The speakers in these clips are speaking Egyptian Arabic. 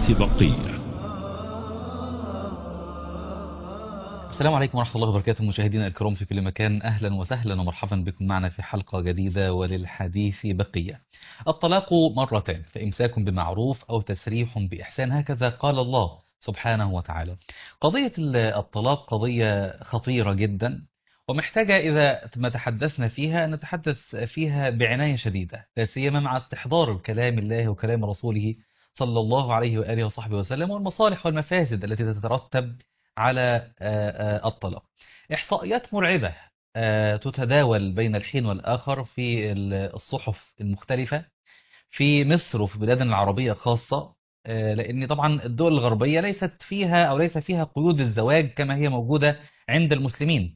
بقية السلام عليكم ورحمة الله وبركاته مشاهدينا الكرام في كل مكان أهلا وسهلا ومرحبا بكم معنا في حلقة جديدة وللحديث بقية الطلاق مرتان فإمساك بمعروف أو تسريح بإحسان هكذا قال الله سبحانه وتعالى قضية الطلاق قضية خطيرة جدا ومحتاجة إذا ما تحدثنا فيها نتحدث فيها بعناية شديدة لا سيما مع استحضار كلام الله وكلام رسوله صلى الله عليه وآله وصحبه وسلم والمصالح والمفاسد التي تترتب على الطلاق إحصائيات مرعبة تتداول بين الحين والآخر في الصحف المختلفة في مصر وفي بلادنا العربية خاصة لأن طبعا الدول الغربية ليست فيها أو ليس فيها قيود الزواج كما هي موجودة عند المسلمين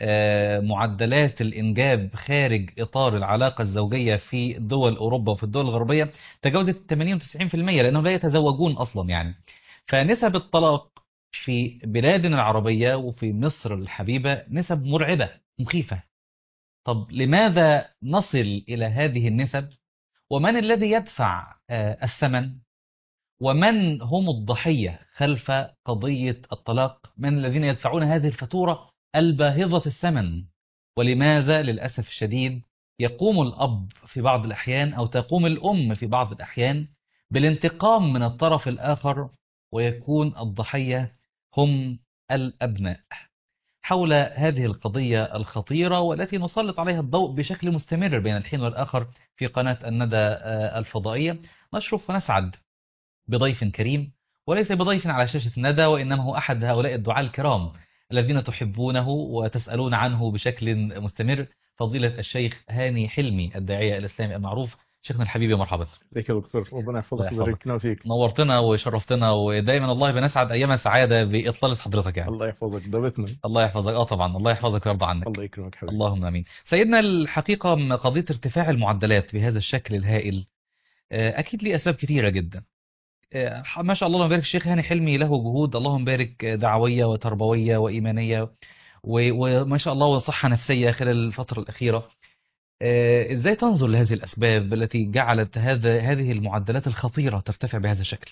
معدلات الإنجاب خارج إطار العلاقة الزوجية في دول أوروبا وفي الدول الغربية تجاوزت 80 90% لأنهم لا يتزوجون أصلا يعني فنسب الطلاق في بلادنا العربية وفي مصر الحبيبة نسب مرعبة مخيفة طب لماذا نصل إلى هذه النسب ومن الذي يدفع الثمن ومن هم الضحية خلف قضية الطلاق من الذين يدفعون هذه الفاتورة الباهظة الثمن ولماذا للأسف الشديد يقوم الأب في بعض الأحيان أو تقوم الأم في بعض الأحيان بالانتقام من الطرف الآخر ويكون الضحية هم الأبناء حول هذه القضية الخطيرة والتي نسلط عليها الضوء بشكل مستمر بين الحين والآخر في قناة الندى الفضائية نشرف ونسعد بضيف كريم وليس بضيف على شاشة الندى وإنما هو أحد هؤلاء الدعاء الكرام الذين تحبونه وتسألون عنه بشكل مستمر فضيلة الشيخ هاني حلمي الداعية الإسلامي المعروف شيخنا الحبيبي مرحبا ازيك يا دكتور ربنا يحفظك ويبارك فيك نورتنا وشرفتنا ودايما والله بنسعد ايام سعاده باطلاله حضرتك يعني الله يحفظك ده بيتنا الله يحفظك اه طبعا الله يحفظك ويرضى عنك الله يكرمك حبيبي اللهم امين سيدنا الحقيقه قضيه ارتفاع المعدلات بهذا الشكل الهائل اكيد ليه اسباب كثيره جدا ما شاء الله اللهم بارك الشيخ هاني حلمي له جهود اللهم بارك دعويه وتربويه وايمانيه وما شاء الله وصحه نفسيه خلال الفتره الاخيره ازاي تنظر لهذه الاسباب التي جعلت هذا هذه المعدلات الخطيره ترتفع بهذا الشكل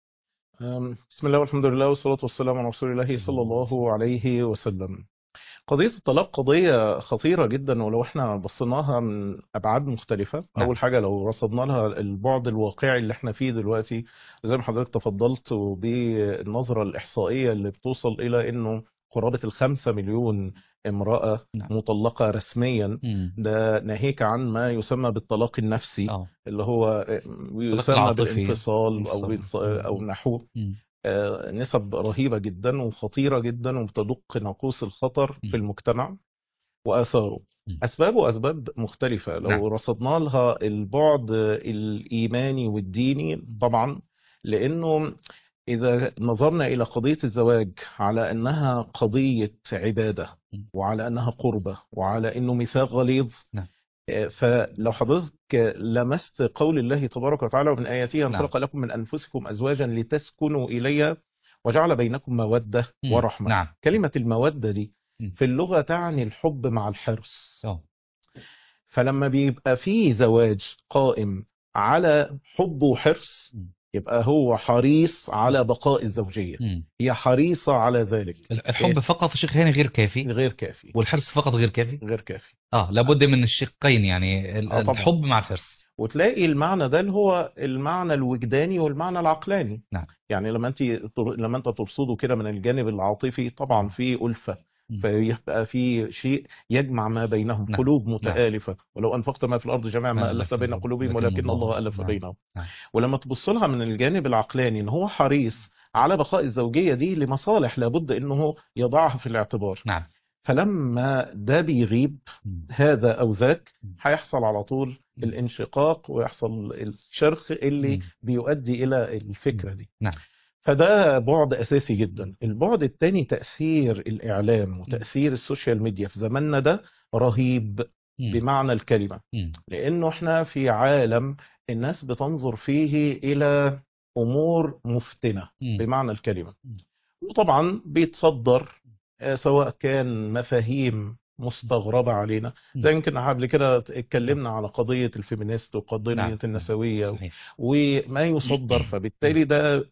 بسم الله والحمد لله والصلاه والسلام على رسول الله صلى الله عليه وسلم قضيه الطلاق قضيه خطيره جدا ولو احنا بصيناها من ابعاد مختلفه نعم. اول حاجه لو رصدنا لها البعد الواقعي اللي احنا فيه دلوقتي زي ما حضرتك تفضلت بالنظره الاحصائيه اللي بتوصل الى انه قرابه الخمسة مليون امرأة نعم. مطلقة رسميا مم. ده ناهيك عن ما يسمى بالطلاق النفسي اه اللي هو يسمى العاطفي. بالانفصال او انفصال. بالص- او نحوه مم. آه، نسب رهيبة جدا وخطيرة جدا وبتدق ناقوس الخطر م. في المجتمع وآثاره م. أسبابه أسباب مختلفة لو نعم. رصدنا لها البعد الإيماني والديني طبعا لأنه إذا نظرنا إلى قضية الزواج على أنها قضية عبادة م. وعلى أنها قربة وعلى أنه ميثاق غليظ نعم. آه، فلو حضرتك لمست قول الله تبارك وتعالى ومن آياته أن نعم. خلق لكم من أنفسكم أزواجا لتسكنوا إليها وجعل بينكم مودة مم. ورحمة نعم كلمة المودة دي مم. في اللغة تعني الحب مع الحرص اه فلما بيبقى فيه زواج قائم على حب وحرص مم. يبقى هو حريص على بقاء الزوجية مم. هي حريصة على ذلك الحب فقط شيخ هاني غير كافي غير كافي والحرص فقط غير كافي غير كافي اه لابد من الشقين يعني ال- آه طبعا. الحب مع الحرص وتلاقي المعنى ده اللي هو المعنى الوجداني والمعنى العقلاني نعم. يعني لما انت لما انت ترصده كده من الجانب العاطفي طبعا في ألفة مم. فيبقى في شيء يجمع ما بينهم نعم. قلوب متآلفة ولو أنفقت ما في الأرض جميعا ما ما ألفت ألفت بين بين- قلوبهم لكن ولكن الله- الله ألف نعم. بينهم نعم. ولما تبص لها من الجانب العقلاني ان هو حريص على بقاء الزوجية دي لمصالح لابد انه يضعها في الاعتبار نعم فلما ده بيغيب مم. هذا او ذاك مم. هيحصل على طول مم. الانشقاق ويحصل الشرخ اللي مم. بيؤدي الى الفكرة دي نعم. فده بعد اساسي جدا البعد الثاني تأثير الاعلام وتأثير السوشيال ميديا في زماننا ده رهيب مم. بمعنى الكلمة مم. لانه احنا في عالم الناس بتنظر فيه الى امور مفتنة مم. بمعنى الكلمة مم. وطبعا بيتصدر آه، سواء كان مفاهيم مستغربة علينا مم. زي يمكن قبل كده اتكلمنا على قضية الفيمينيست وقضية نعم النسوية صحيح وما يصدر فبالتالي ده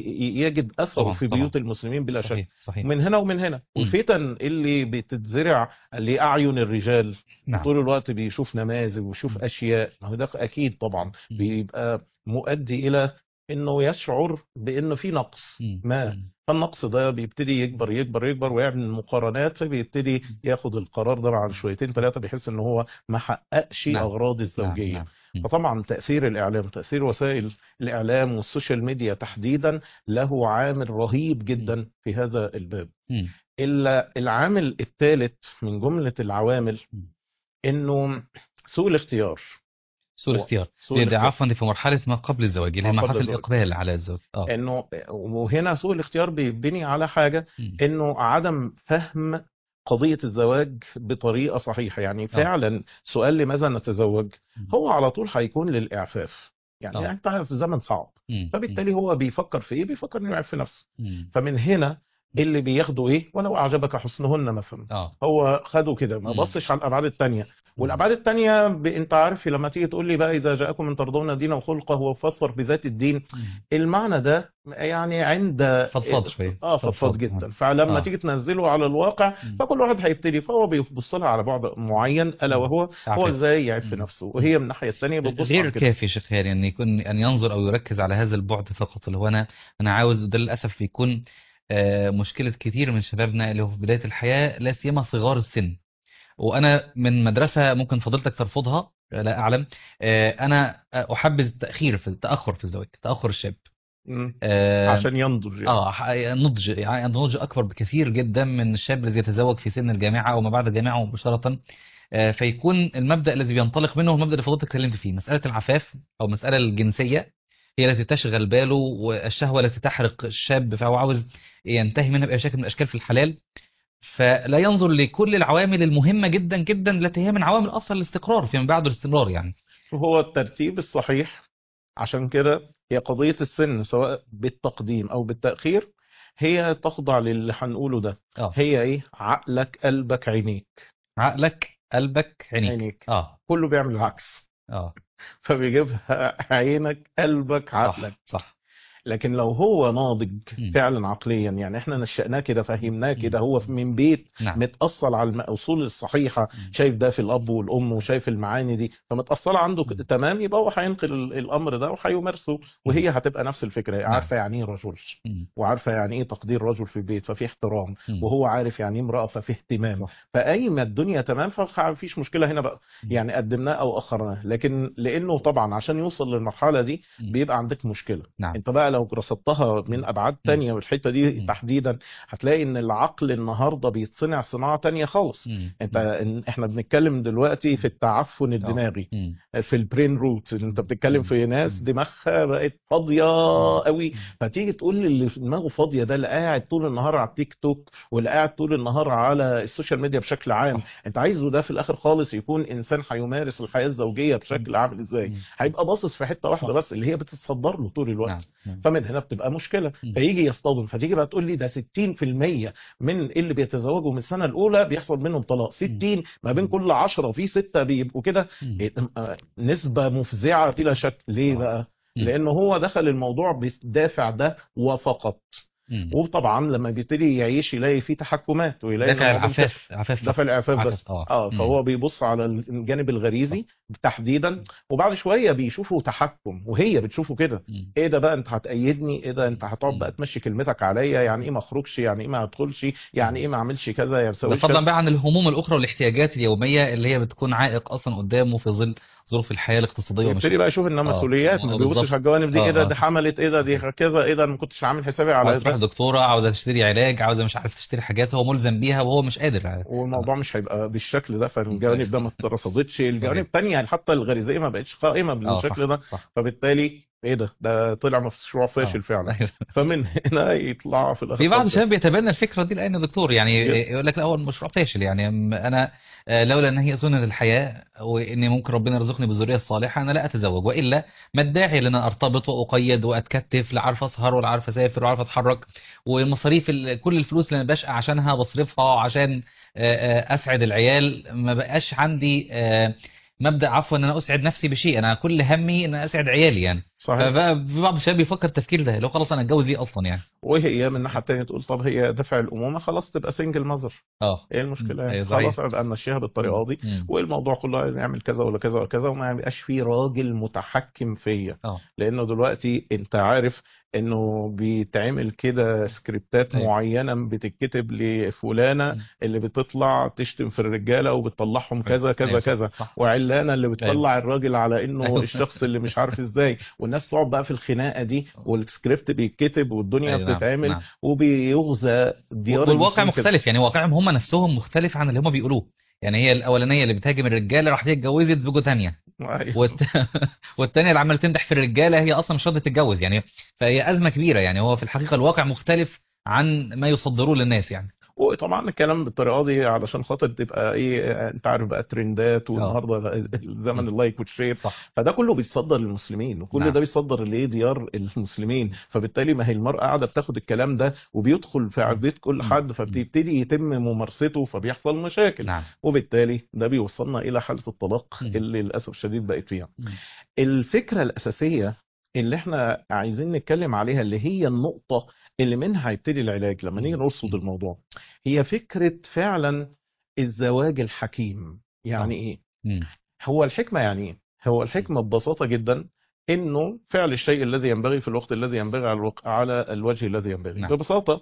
بيجد أثره طبعا في طبعا بيوت المسلمين بلا شك صحيح صحيح من هنا ومن هنا مم. والفتن اللي بتتزرع لأعين الرجال نعم طول الوقت بيشوف نماذج ويشوف مم. أشياء ما هو ده أكيد طبعا مم. بيبقى مؤدي إلى إنه يشعر بإنه في نقص مم. ما مم. فالنقص ده بيبتدي يكبر يكبر يكبر ويعمل مقارنات فبيبتدي ياخد القرار ده بعد شويتين ثلاثة بيحس إن هو ما حققش نعم أغراض نعم الزوجية نعم مم. فطبعا تأثير الإعلام تأثير وسائل الإعلام والسوشيال ميديا تحديدا له عامل رهيب مم. جدا في هذا الباب مم. إلا العامل الثالث من جملة العوامل مم. إنه سوء الاختيار سوء هو الاختيار سوء دي, دي الاختيار عفوا دي في مرحلة ما قبل الزواج اللي هي ما قبل مرحلة الزواج الإقبال على الزواج اه إنه وهنا سوء الاختيار بيبني على حاجة مم. إنه عدم فهم قضية الزواج بطريقة صحيحة يعني اه فعلا سؤال لماذا نتزوج مم. هو على طول هيكون للإعفاف يعني اه أنت في زمن صعب مم. مم. فبالتالي هو بيفكر في إيه بيفكر إنه يعرف في نفسه مم. فمن هنا اللي بياخدوا إيه ولو أعجبك حسنهن مثلا اه هو خده كده ما مم. بصش على الابعاد التانية مم. والابعاد التانية ب... انت عارف لما تيجي تقول لي بقى اذا جاءكم من ترضون دينه وخلقه وفسر بذات الدين مم. المعنى ده يعني عند فضفاض شوية اه فضفاض فضفاض اه جدا فلما اه تيجي تنزله على الواقع مم. فكل واحد هيبتدي فهو بيبص لها على بعد معين الا مم. وهو هو عفاف ازاي يعيب في مم. نفسه مم. وهي من الناحية التانية بتبص غير على كده كافي يا شيخ هاني ان يكون ان ينظر او يركز على هذا البعد فقط اللي هو انا انا عاوز ده للاسف بيكون آه، مشكله كتير من شبابنا اللي هو في بدايه الحياه لا سيما صغار السن وانا من مدرسه ممكن فضيلتك ترفضها لا اعلم آه، انا احبذ التاخير في التاخر في الزواج تاخر الشاب مم. اه عشان ينضج يعني آه، ح- نضج يعني نضج اكبر بكثير جدا من الشاب الذي يتزوج في سن الجامعه او ما بعد الجامعه مباشره آه، فيكون المبدا الذي بينطلق منه هو المبدا اللي فضلتك اتكلمت فيه مساله العفاف او المساله الجنسيه هي التي تشغل باله والشهوه التي تحرق الشاب فهو عاوز ينتهي منها باي شكل من الاشكال في الحلال فلا ينظر لكل العوامل المهمه جدا جدا التي هي من عوامل اصلا الاستقرار فيما بعد الاستمرار يعني هو الترتيب الصحيح عشان كده هي قضية السن سواء بالتقديم أو بالتأخير هي تخضع للي هنقوله ده اه هي إيه عقلك قلبك عينيك عقلك قلبك عينيك عينيك اه كله بيعمل العكس اه فبيجيبها عينك قلبك عقلك صح صح لكن لو هو ناضج مم. فعلا عقليا يعني احنا نشأناه كده فهمناه مم. كده هو من بيت نعم متأصل على الأصول الصحيحة مم. شايف ده في الأب والأم وشايف المعاني دي فمتأصلة عنده ك- مم. تمام يبقى هو هينقل ال- الأمر ده وهيمارسه وهي هتبقى نفس الفكرة نعم عارفة يعني إيه رجل مم. وعارفة يعني إيه تقدير رجل في البيت ففي احترام مم. وهو عارف يعني إيه امرأة ففي اهتمام صح فأي ما الدنيا تمام فمفيش مشكلة هنا بقى مم. يعني قدمناه أو أخرناه لكن لأنه طبعا عشان يوصل للمرحلة دي مم. بيبقى عندك مشكلة نعم انت بقى لو رصدتها من ابعاد مم. تانية والحتة دي مم. تحديدا هتلاقي ان العقل النهاردة بيتصنع صناعة تانية خالص مم. انت مم. إن- احنا بنتكلم دلوقتي في التعفن اه الدماغي مم. في البرين روت انت مم. بتتكلم مم. في ناس مم. دماغها بقت فاضية مم. قوي مم. فتيجي تقول لي اللي في دماغه فاضية ده اللي قاعد طول النهار على التيك توك واللي قاعد طول النهار على السوشيال ميديا بشكل عام صح انت عايزه ده في الاخر خالص يكون انسان هيمارس الحياة الزوجية مم. بشكل عامل ازاي مم. هيبقى باصص في حتة واحدة صح بس اللي هي بتتصدر له طول نعم الوقت نعم فمن هنا بتبقى مشكلة مم. فيجي يصطدم فتيجي بقى تقول لي ده 60% من اللي بيتزوجوا من السنة الأولى بيحصل منهم طلاق مم. 60 ما بين مم. كل 10 في 6 بيبقوا كده مم. إيه، آه، نسبة مفزعة بلا شك ليه اه بقى؟ مم. لأنه هو دخل الموضوع بالدافع ده وفقط مم. وطبعا لما بيبتدي يعيش يلاقي فيه تحكمات ويلاقي ان دافع الموضوع مش العفاف عفاف دافع فقط الإعفاف عفاف بس اه اه مم. فهو بيبص على الجانب صح الغريزي تحديدا وبعد شويه بيشوفوا تحكم وهي بتشوفه كده مم. ايه ده بقى انت هتأيدني ايه ده انت هتقعد بقى مم. تمشي كلمتك عليا يعني ايه ما اخرجش يعني ايه ما ادخلش يعني مم. ايه ما اعملش كذا يعني ما ده تسويش فضلا كذا بقى عن الهموم الأخرى والاحتياجات اليومية اللي هي بتكون عائق أصلا قدامه في ظل ظروف الحياة الاقتصادية ويبتدي ومشاكل بقى يشوف انها اه مسؤوليات ما اه بيبصش بالظبط على الجوانب دي ايه ده اه دي اه حملت ايه ده دي صحيح كذا ايه ده أنا ما كنتش عامل حسابي على عاوز تروح ده دكتورة عاوزة تشتري علاج عاوزة مش عارف تشتري حاجات هو ملزم بيها وهو مش قادر اه والموضوع مش هيبقى بالشكل ده صحيح فالجوانب ده ما اترصدتش الجوانب صحيح التانية حتى الغريزية ما بقتش قائمة اه بالشكل صح ده صح فبالتالي ايه ده ده طلع مشروع اه فاشل فعلا ايوه فمن هنا يطلع في الاخر في بعض خالص الشباب بيتبنى الفكره دي لان دكتور يعني جد. يقول لك لا هو المشروع فاشل يعني م- انا آه، لولا ان هي سنه الحياه وان ممكن ربنا يرزقني بالذريه الصالحه انا لا اتزوج والا ما الداعي لان ارتبط واقيد واتكتف لا عارف اسهر ولا عارف اسافر ولا عارف اتحرك والمصاريف ال- كل الفلوس اللي انا بشقى عشانها بصرفها عشان آه، آه، اسعد العيال ما بقاش عندي آه، مبدأ عفوا ان انا اسعد نفسي بشيء انا كل همي ان أنا اسعد عيالي يعني صحيح فبقى في بعض الشباب بيفكر التفكير ده لو خلاص انا اتجوز ليه اصلا يعني وهي من الناحيه الثانيه تقول طب هي دافع الامومه خلاص تبقى سنجل ماذر اه ايه المشكله مم. يعني أيوة صحيح. خلاص أبقى امشيها بالطريقه دي مم. والموضوع كله نعمل كذا ولا كذا ولا كذا وما يبقاش فيه راجل متحكم فيا اه لانه دلوقتي انت عارف انه بيتعمل كده سكريبتات أيوة. معينه بتتكتب لفلانه مم. اللي بتطلع تشتم في الرجاله وبتطلعهم كذا كذا أيوة صح، كذا صح وعلانه اللي بتطلع الراجل على انه أيوة. الشخص اللي مش عارف ازاي والناس تقعد بقى في الخناقه دي والسكريبت بيتكتب والدنيا أيوة، نعم، بتتعمل نعم. وبيغزى ديار والواقع المسلمين كده. مختلف يعني واقعهم هم نفسهم مختلف عن اللي هم بيقولوه يعني هي الاولانيه اللي بتهاجم الرجاله راحت هي اتجوزت زوجه تانية أيوة. والت... والتانية اللي عماله تمدح في الرجاله هي اصلا مش راضيه تتجوز يعني فهي ازمه كبيره يعني هو في الحقيقه الواقع مختلف عن ما يصدروه للناس يعني وطبعا الكلام بالطريقه دي علشان خاطر تبقى ايه انت عارف بقى ترندات والنهارده زمن اللايك والشير صح فده كله بيتصدر للمسلمين وكل نعم. ده بيتصدر لايه ديار المسلمين فبالتالي ما هي المرأة قاعدة بتاخد الكلام ده وبيدخل في بيت كل مم. حد فبتبتدي يتم ممارسته فبيحصل مشاكل نعم وبالتالي ده بيوصلنا الى حالة الطلاق مم. اللي للاسف الشديد بقت فيها مم. الفكرة الأساسية اللي احنا عايزين نتكلم عليها اللي هي النقطة اللي منها هيبتدي العلاج لما نيجي نرصد الموضوع هي فكرة فعلا الزواج الحكيم يعني آه. ايه مم. هو الحكمة يعني ايه هو الحكمة ببساطة جدا انه فعل الشيء الذي ينبغي في الوقت الذي ينبغي على, الوق... على الوجه الذي ينبغي نعم. ببساطة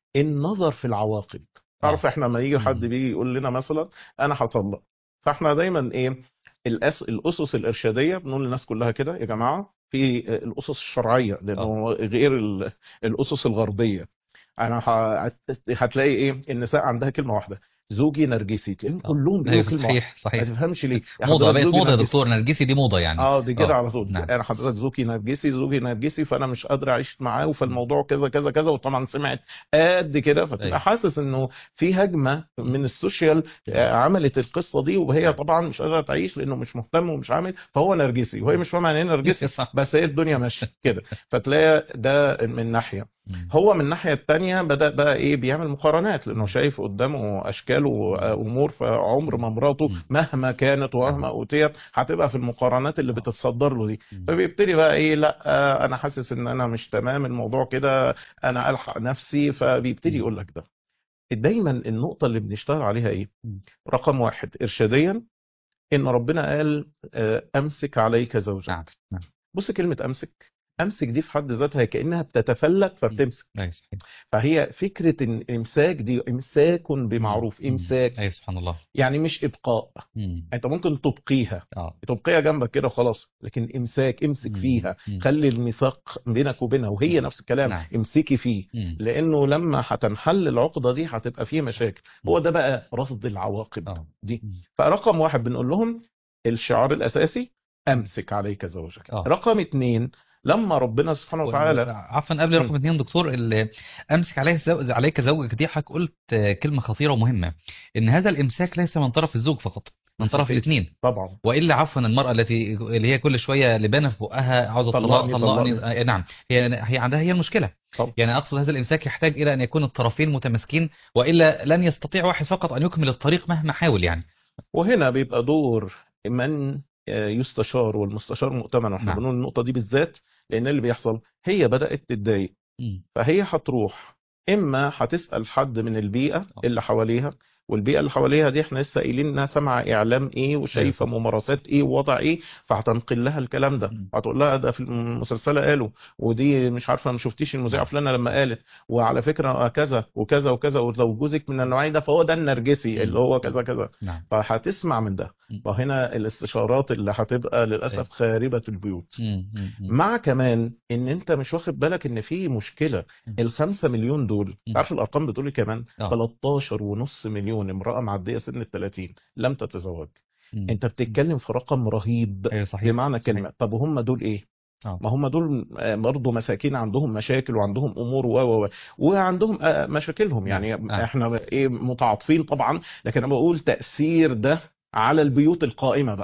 النظر في العواقب تعرف احنا لما يجي حد مم. بيجي يقول لنا مثلا انا هطلق فاحنا دايما ايه الأس... الاسس الارشاديه بنقول للناس كلها كده يا جماعه في الاسس الشرعيه لانه غير ال... الاسس الغربيه انا ه... هتلاقي ايه النساء عندها كلمه واحده زوجي نرجسي تلاقيهم كلهم بيقولوا أيوة كلمه واحده صحيح ما صحيح تفهمش ليه يا موضة حضرتك بقت زوجي موضة يا نرجسي. دكتور نرجسي دي موضة يعني اه دي كده آه، على طول نعم. انا حضرتك زوجي نرجسي زوجي نرجسي فانا مش قادر اعيش معاه فالموضوع كذا كذا كذا وطبعا سمعت قد كده أيوة. فتبقى حاسس انه في هجمه من السوشيال آه، عملت القصه دي وهي طبعا مش قادره تعيش لانه مش مهتم ومش عامل فهو نرجسي وهي مش فاهمه يعني ايه نرجسي صح بس هي الدنيا ماشيه كده فتلاقي ده من ناحيه مم. هو من الناحيه الثانيه بدا بقى ايه بيعمل مقارنات لانه شايف قدامه اشكال وامور فعمر ما مراته مم. مهما كانت ومهما اوتيت هتبقى في المقارنات اللي بتتصدر له دي مم. فبيبتدي بقى ايه لا آه، انا حاسس ان انا مش تمام الموضوع كده انا الحق نفسي فبيبتدي مم. يقول لك ده دايما النقطه اللي بنشتغل عليها ايه مم. رقم واحد ارشاديا ان ربنا قال آه، امسك عليك زوجك نعم نعم بص كلمه امسك امسك دي في حد ذاتها كانها بتتفلت فبتمسك أيوة صحيح فهي فكره ان امساك دي امساك بمعروف مم. امساك أيوة سبحان الله يعني مش ابقاء مم. انت ممكن تبقيها اه تبقيها جنبك كده خلاص لكن امساك امسك مم. فيها مم. خلي الميثاق بينك وبينها وهي نفس الكلام نعم. امسكي فيه مم. لانه لما هتنحل العقده دي هتبقى فيه مشاكل هو ده بقى رصد العواقب اه دي مم. فرقم واحد بنقول لهم الشعار الاساسي امسك عليك زوجك آه. رقم اتنين لما ربنا سبحانه وتعالى عفوا قبل رقم اثنين دكتور اللي امسك عليك زو... عليك زوجك دي حضرتك قلت آه، كلمه خطيره ومهمه ان هذا الامساك ليس من طرف الزوج فقط من طرف أكيد. الاثنين طبعا والا عفوا المراه التي اللي هي كل شويه لبانه في بقها عاوزه طلاق طلقني، طلقني طلقني. آه، نعم هي هي عندها هي المشكله طبعا. يعني اقصد هذا الامساك يحتاج الى ان يكون الطرفين متماسكين والا لن يستطيع واحد فقط ان يكمل الطريق مهما حاول يعني وهنا بيبقى دور من يستشار والمستشار مؤتمن واحنا نعم. بنقول النقطه دي بالذات لان اللي بيحصل هي بدات تتضايق مم. فهي هتروح اما هتسال حد من البيئه آه. اللي حواليها والبيئه اللي حواليها دي احنا لسه قايلين انها سامعه اعلام ايه وشايفه أيوة صح. ممارسات ايه ووضع ايه فهتنقل لها الكلام ده مم. هتقول لها ده في المسلسله قالوا ودي مش عارفه ما شفتيش المذيعه نعم. فلانه لما قالت وعلى فكره كذا وكذا وكذا ولو جوزك من النوعيه ده فهو ده النرجسي مم. اللي هو كذا كذا نعم فهتسمع من ده مم. فهنا الاستشارات اللي هتبقى للاسف أيوة. خاربه البيوت مم. مم. مم. مع كمان ان انت مش واخد بالك ان في مشكله مم. الخمسة مليون دول مم. تعرف الارقام بتقول إيه كمان آه. 13 ونص مليون امراه معديه سن ال 30 لم تتزوج مم. انت بتتكلم في رقم رهيب ايوه صحيح بمعنى صحيح. كلمه طب وهم دول ايه آه. ما هم دول آه، برضه مساكين عندهم مشاكل وعندهم امور و و و وعندهم آه، مشاكلهم يعني نعم. آه. احنا ايه متعاطفين طبعا لكن انا بقول تاثير ده على البيوت القائمه بقى اه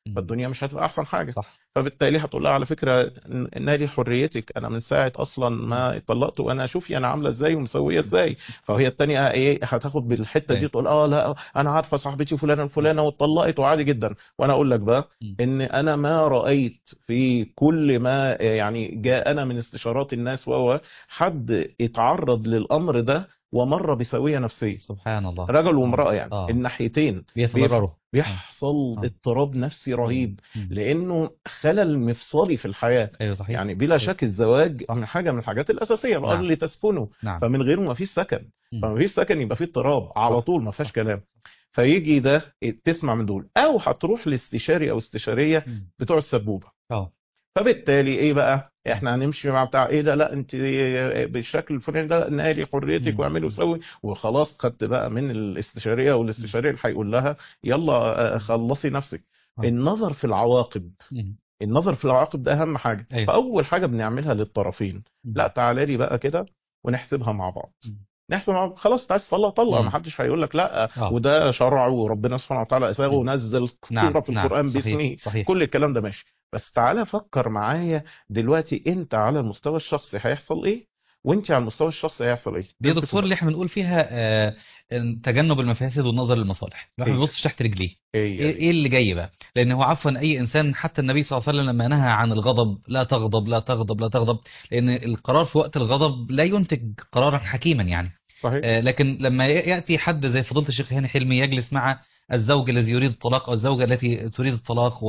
مم. فالدنيا مش هتبقى احسن حاجه صح فبالتالي هتقول لها على فكره نادي حريتك انا من ساعه اصلا ما اتطلقت وانا شوفي انا عامله ازاي ومسويه ازاي فهي التانية ايه هتاخد بالحته دي أيوة. تقول اه لا انا عارفه صاحبتي فلانه الفلانه واتطلقت وعادي جدا وانا اقول لك بقى مم. ان انا ما رايت في كل ما يعني جاءنا من استشارات الناس وهو حد اتعرض للامر ده ومر بسويه نفسيه سبحان الله رجل وامراه يعني آه. الناحيتين بيتضرروا بيحصل آه. اضطراب نفسي رهيب مم. لانه خلل مفصلي في الحياه ايوه صحيح يعني بلا صحيح. شك الزواج من حاجه من الحاجات الاساسيه الارض نعم. اللي تسكنه نعم فمن غيره ما فيش سكن مم. فما فيش سكن يبقى فيه اضطراب على صح. طول ما فيهاش صح. كلام فيجي ده تسمع من دول او هتروح لاستشاري او استشاريه مم. بتوع السبوبه اه فبالتالي ايه بقى احنا هنمشي مع بتاع ايه ده لا انت بالشكل الفلاني ده نادي حريتك مم. واعملي وسوي وخلاص خدت بقى من الاستشاريه والاستشاري اللي هيقول لها يلا آه، خلصي نفسك آه. النظر في العواقب مم. النظر في العواقب ده اهم حاجه أيوة. فاول حاجه بنعملها للطرفين مم. لا تعالى لي بقى كده ونحسبها مع بعض مم. نحسب مع بعض خلاص انت عايز تطلق طلق مم. ما حدش هيقول لك لا آه. وده شرع وربنا سبحانه وتعالى اساغه مم. ونزل نعم سوره في نعم القران صحيح باسمه صحيح كل الكلام ده ماشي بس تعالى فكر معايا دلوقتي انت على المستوى الشخصي هيحصل ايه وانت على المستوى الشخصي هيحصل ايه دي يا امسكوا دكتور بقى. اللي احنا بنقول فيها آه، إن تجنب المفاسد والنظر للمصالح الواحد ما أيوة. بيبصش تحت رجليه هي ايه دي. إيه اللي جاي بقى لان هو عفوا اي انسان حتى النبي صلى الله عليه وسلم لما نهى عن الغضب لا تغضب لا تغضب لا تغضب لان القرار في وقت الغضب لا ينتج قرارا حكيما يعني صحيح آه، لكن لما ي- ياتي حد زي فضيله الشيخ هاني حلمي يجلس مع الزوج الذي يريد الطلاق او الزوجه التي تريد الطلاق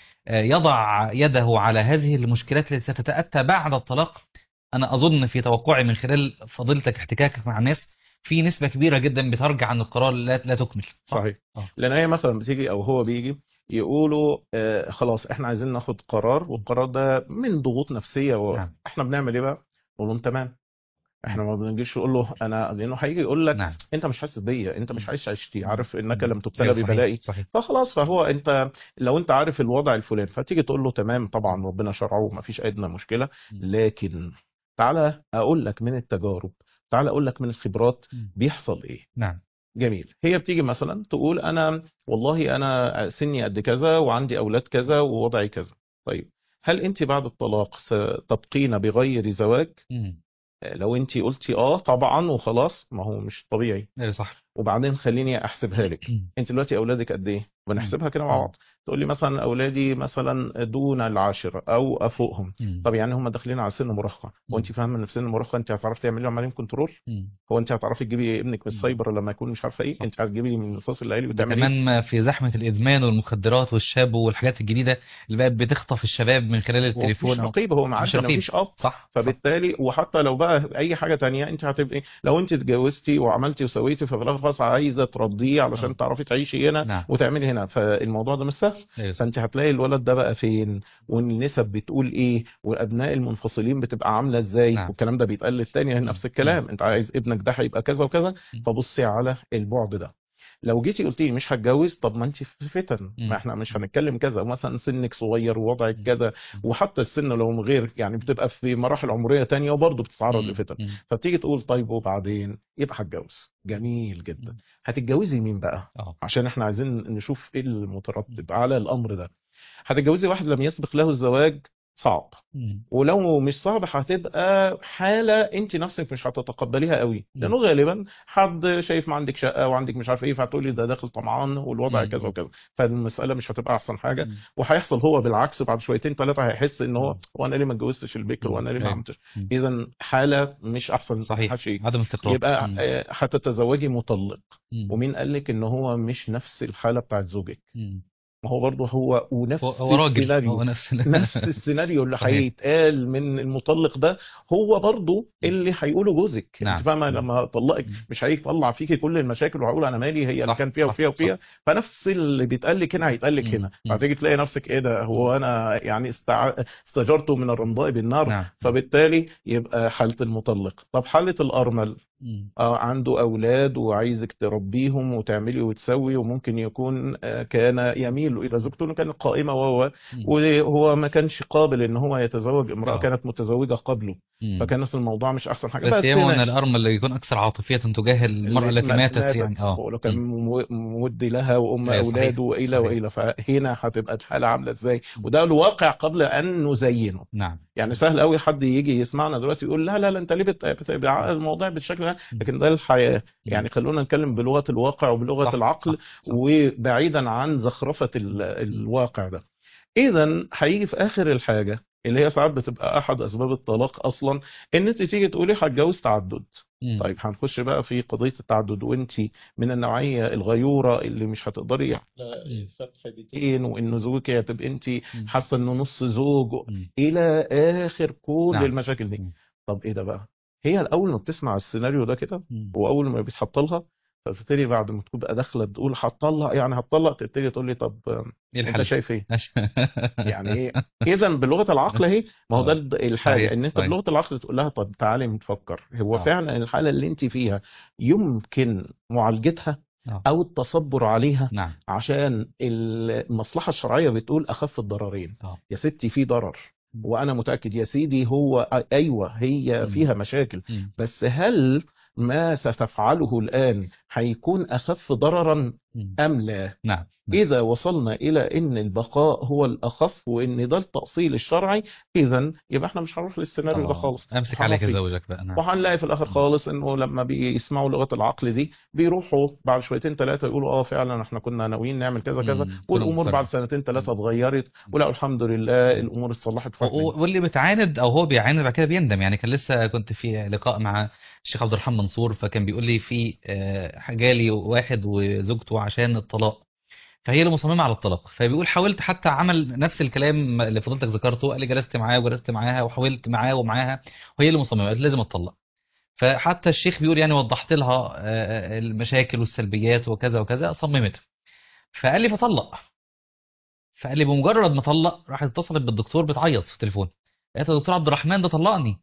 ويضع يده على هذه المشكلات التي ستتاتى بعد الطلاق انا اظن في توقعي من خلال فضيلتك احتكاكك مع الناس في نسبه كبيره جدا بترجع عن القرار لا, لا تكمل صح؟ صحيح آه. لان هي مثلا بتيجي او هو بيجي يقولوا آه خلاص احنا عايزين ناخد قرار والقرار ده من ضغوط نفسيه نعم. واحنا بنعمل ايه بقى؟ نقول لهم تمام احنا ما بنجيش نقول له انا لانه هيجي يقول لك نعم انت مش حاسس بيا انت مش عايش عيشتي مم. عارف انك مم. لم تبتلى أيوة، صحيح، ببلائي صحيح فخلاص فهو انت لو انت عارف الوضع الفلاني فتيجي تقول له تمام طبعا ربنا شرعه ما فيش ادنى مشكله مم. لكن تعالى اقول لك من التجارب تعالى اقول لك من الخبرات مم. بيحصل ايه نعم جميل هي بتيجي مثلا تقول انا والله انا سني قد كذا وعندي اولاد كذا ووضعي كذا طيب هل انت بعد الطلاق ستبقين بغير زواج مم. لو انت قلتي اه طبعا وخلاص ما هو مش طبيعي ايوه صح وبعدين خليني احسبها لك مم. انت دلوقتي اولادك قد ايه بنحسبها كده مع مم. بعض تقول لي مثلا اولادي مثلا دون العاشره او افوقهم مم. طب يعني هم داخلين على سن مراهقه هو انت مم. فاهمه ان في سن المراهقه انت هتعرفي تعملي لهم عليهم كنترول مم. هو انت هتعرفي تجيبي ابنك من مم. السايبر لما يكون مش عارفه ايه صح. انت هتجيبي من الرصاص الليلي ده وتعملي كمان ما في زحمة الإدمان والمخدرات والشاب والحاجات الجديدة اللي بقت بتخطف الشباب من خلال هو التليفون مفيش أو رقيب هو مش معاك ان رقيب مفيش اب صح صح فبالتالي وحتى لو بقى اي حاجه تانية انت هتبقي لو انت اتجوزتي وعملتي وسويتي ففي الاخر خلاص عايزه ترضيه آه. علشان تعرفي تعيشي هنا نعم وتعملي هنا فالموضوع ده مش سهل أيوة صح. فانت هتلاقي الولد ده بقى فين والنسب بتقول ايه والابناء المنفصلين بتبقى عامله ازاي نعم. والكلام ده بيتقال للتاني مم. نفس الكلام انت عايز ابنك ده هيبقى كذا وكذا مم. فبصي على البعد ده لو جيتي قلتي لي مش هتجوز طب ما انت في فتن مم. ما احنا مش هنتكلم كذا مثلا سنك صغير ووضعك مم. كذا وحتى السن لو من غير يعني بتبقى في مراحل عمريه تانية وبرضه بتتعرض مم. لفتن مم. فبتيجي تقول طيب وبعدين يبقى هتجوز جميل جدا مم. هتتجوزي مين بقى اه عشان احنا عايزين نشوف ايه المترتب على الامر ده هتتجوزي واحد لم يسبق له الزواج صعب مم. ولو مش صعب هتبقى حالة انت نفسك مش هتتقبليها قوي مم. لانه غالبا حد شايف ما عندك شقة وعندك مش عارف ايه فهتقولي ده داخل طمعان والوضع مم. كذا وكذا فالمسألة مش هتبقى احسن حاجة مم. وهيحصل هو بالعكس بعد شويتين ثلاثة هيحس ان هو مم. هو انا ليه ما اتجوزتش البكر مم. وانا ليه ما أيوة. عملتش مم. اذا حالة مش احسن صحيح شيء عدم استقرار يبقى مم. آه، هتتزوجي مطلق مم. ومين قال لك ان هو مش نفس الحالة بتاعت زوجك مم. ما هو برضه هو ونفس هو هو راجل السيناريو هو نفس نفس السيناريو اللي صحيح. هيتقال من المطلق ده هو برضه اللي هيقوله جوزك نعم. انت فاهمه مم. لما طلقك مم. مش هيطلع فيكي كل المشاكل وهقول انا مالي هي اللي صح، كان فيها صح، وفيها وفيها صح. فنفس اللي بيتقال لك هنا هيتقال لك مم. هنا مم. هتيجي تلاقي نفسك ايه ده هو انا يعني استع... استجرته من الرمضاء بالنار نعم فبالتالي يبقى حاله المطلق طب حاله الارمل مم. آه عنده أولاد وعايزك تربيهم وتعملي وتسوي وممكن يكون آه كان يميل إلى زوجته إنه كانت قائمة وهو مم. وهو ما كانش قابل إن هو يتزوج امرأة آه. كانت متزوجة قبله مم. فكانت الموضوع مش أحسن حاجة بس ياما من ماشي. الأرمل اللي يكون أكثر عاطفية تجاه المرأة التي ما- ماتت يعني اه ولو كان مم. مو- مودي لها وام أيوة، صحيح، اولاده والى صحيح. والى فهنا هتبقى الحاله عامله ازاي وده الواقع قبل ان نزينه نعم يعني سهل قوي حد يجي يسمعنا دلوقتي يقول لا لا لا انت ليه بت- بت- بتعقد الموضوع بالشكل ده لكن ده الحياه يعني خلونا نتكلم بلغه الواقع وبلغه صح، العقل صح، صح. وبعيدا عن زخرفه ال- الواقع ده اذا هيجي في اخر الحاجه اللي هي ساعات بتبقى احد اسباب الطلاق اصلا ان انت تيجي تقولي هتجوز تعدد مم. طيب هنخش بقى في قضية التعدد وانت من النوعية الغيورة اللي مش هتقدري على فتح بيتين وانه زوجك هتبقى انت مم. حاسة انه نص زوج مم. الى اخر كل نعم. المشاكل دي مم. طب ايه ده بقى هي الاول ما بتسمع السيناريو ده كده مم. واول ما بيتحط لها فتبتدي بعد ما تبقى داخله تقول هتطلق يعني هتطلق تبتدي تقول لي طب ايه انت الحل؟ شايف ايه أش- يعني ايه اذا بلغه العقل اهي ما هو ده آه. الد- الحاجه صحيح، ان انت صحيح. بلغه العقل تقول لها طب تعالي نفكر هو آه. فعلا الحاله اللي انت فيها يمكن معالجتها آه. او التصبر عليها نعم عشان المصلحه الشرعيه بتقول اخف الضررين آه. يا ستي في ضرر م. وانا متاكد يا سيدي هو ايوه هي م. فيها مشاكل مم. بس هل ما ستفعله الان هيكون اخف ضررا مم. ام لا نعم إذا وصلنا إلى إن البقاء هو الأخف وإن ده التأصيل الشرعي إذا يبقى إحنا مش هنروح للسيناريو ده آه. خالص امسك عليك هنروح زوجك بقى نعم وهنلاقي في الآخر خالص إنه لما بيسمعوا لغة العقل دي بيروحوا بعد شويتين ثلاثة يقولوا آه فعلا إحنا كنا ناويين نعمل كذا كذا مم. والأمور كلهم بعد فرق. سنتين ثلاثة اتغيرت ولا الحمد لله الأمور اتصلحت و- فاهمين و- واللي بتعاند او هو بيعاند بعد كده بيندم يعني كان لسه كنت في لقاء مع الشيخ عبد الرحمن منصور فكان بيقول لي في آه، جالي واحد وزوجته عشان الطلاق فهي اللي مصممه على الطلاق فبيقول حاولت حتى عمل نفس الكلام اللي فضلتك ذكرته قال لي جلست معاه وجلست معاها وحاولت معاه ومعاها وهي اللي مصممه قالت لازم اتطلق فحتى الشيخ بيقول يعني وضحت لها آه، آه، المشاكل والسلبيات وكذا وكذا صممت فقال لي فطلق فقال لي بمجرد ما طلق راحت اتصلت بالدكتور بتعيط في التليفون قالت له دكتور عبد الرحمن ده طلقني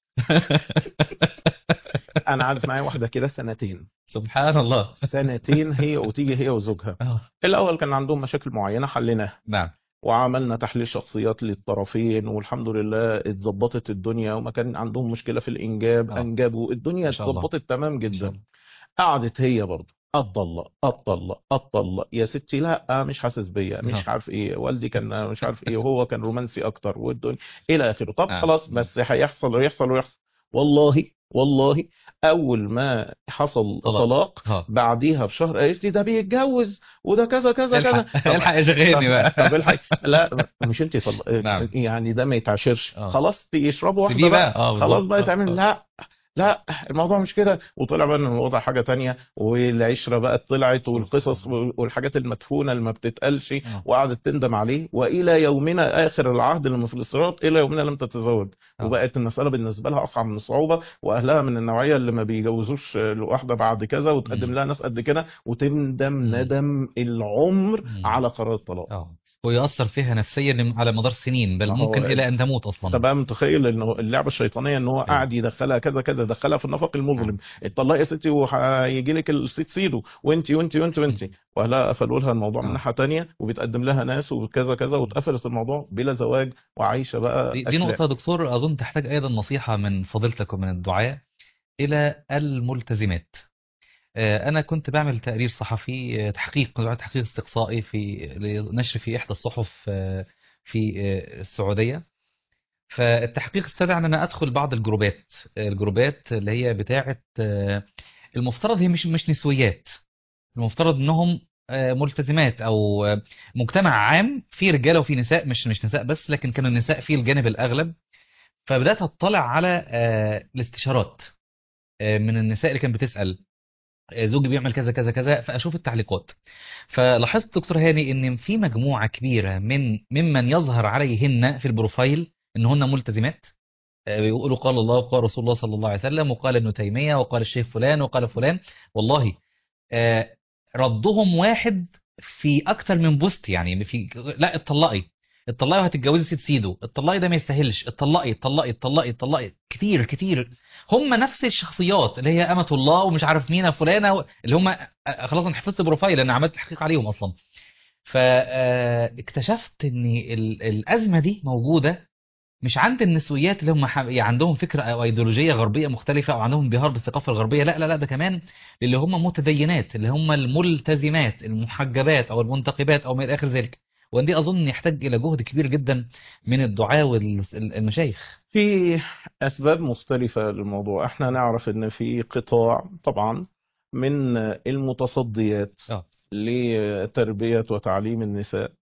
أنا قعدت معايا واحدة كده سنتين سبحان الله سنتين هي وتيجي هي وزوجها آه، الأول كان عندهم مشاكل معينة حليناها نعم وعملنا تحليل شخصيات للطرفين والحمد لله اتظبطت الدنيا وما كان عندهم مشكلة في الإنجاب آه. أنجبوا الدنيا ما شاء الله. اتظبطت تمام إن شاء جدا الله. قعدت هي برضه اتطلق اتطلق اتطلق يا ستي لا مش حاسس بيا مش آه. عارف ايه والدي كان مش عارف ايه وهو كان رومانسي اكتر والدنيا الى اخره طب آه. خلاص بس هيحصل ويحصل ويحصل والله والله اول ما حصل طلاق. طلاق اه بعديها بشهر قالت لي ده بيتجوز وده كذا كذا كذا الحق الحق اشغلني بقى طب الحق لا مش انت طل... نعم. يعني ده ما يتعاشرش آه. خلاص يشربوا واحده سيبيه بقى بقى اه خلاص بالظبط. بقى آه، يتعمل آه. لا لا الموضوع مش كده وطلع بقى ان الوضع حاجه تانية والعشره بقى طلعت والقصص والحاجات المدفونه اللي ما بتتقالش آه. وقعدت تندم عليه والى يومنا اخر العهد اللي في الاستيراد الى يومنا لم تتزوج آه. وبقت المساله بالنسبه لها اصعب من الصعوبه واهلها من النوعيه اللي ما بيجوزوش لواحده بعد كذا وتقدم مم. لها ناس قد كده وتندم مم. ندم العمر مم. على قرار الطلاق اه ويأثر فيها نفسيا على مدار سنين بل ما هو ممكن الى ان تموت اصلا انت بقى متخيل انه اللعبه الشيطانيه ان هو أيوة. قاعد يدخلها كذا كذا دخلها في النفق المظلم اتطلقي يا ستي وهيجي لك الست سيدو وانت وانت وانت وانت واهلها قفلوا لها الموضوع من آه. ناحيه تانية وبيتقدم لها ناس وكذا كذا واتقفلت الموضوع بلا زواج وعايشه بقى دي, دي أشلاء. نقطة يا دكتور أظن تحتاج أيضا نصيحة من فضيلتك ومن الدعاء إلى الملتزمات آه، أنا كنت بعمل تقرير صحفي آه، تحقيق كنت بعمل تحقيق استقصائي في لنشر في إحدى الصحف آه، في آه، السعودية فالتحقيق استدعى أن أنا أدخل بعض الجروبات الجروبات اللي هي بتاعة آه، المفترض هي مش مش نسويات المفترض انهم آه، ملتزمات او آه، مجتمع عام فيه رجاله وفيه نساء مش مش نساء بس لكن كانوا النساء فيه الجانب الاغلب فبدات اطلع على آه، الاستشارات آه، من النساء اللي كانت بتسال آه، زوجي بيعمل كذا كذا كذا فاشوف التعليقات فلاحظت دكتور هاني ان في مجموعه كبيره من ممن يظهر عليهن في البروفايل انهن ملتزمات آه، بيقولوا قال الله وقال رسول الله صلى الله عليه وسلم وقال ابن تيميه وقال الشيخ فلان وقال فلان والله آه، ردهم واحد في اكتر من بوست يعني في لا اتطلقي اتطلقي وهتتجوزي ست سيدو اتطلقي ده ما يستاهلش اتطلقي اتطلقي اتطلقي اتطلقي كتير كتير هم نفس الشخصيات اللي هي أمة الله ومش عارف مين فلانة و- اللي هم آه، خلاص انا حفظت بروفايل انا عملت تحقيق عليهم اصلا فاكتشفت ان ال- الازمه دي موجوده مش عند النسويات اللي هم ح- يعني عندهم فكره او ايديولوجيه غربيه مختلفه او عندهم انبهار بالثقافه الغربيه لا لا لا ده كمان اللي هم متدينات اللي هم الملتزمات المحجبات او المنتقبات او ما الى اخر ذلك ودي اظن يحتاج الى جهد كبير جدا من الدعاة والمشايخ في أسباب مختلفة للموضوع احنا نعرف ان في قطاع طبعا من المتصديات اه لتربية وتعليم النساء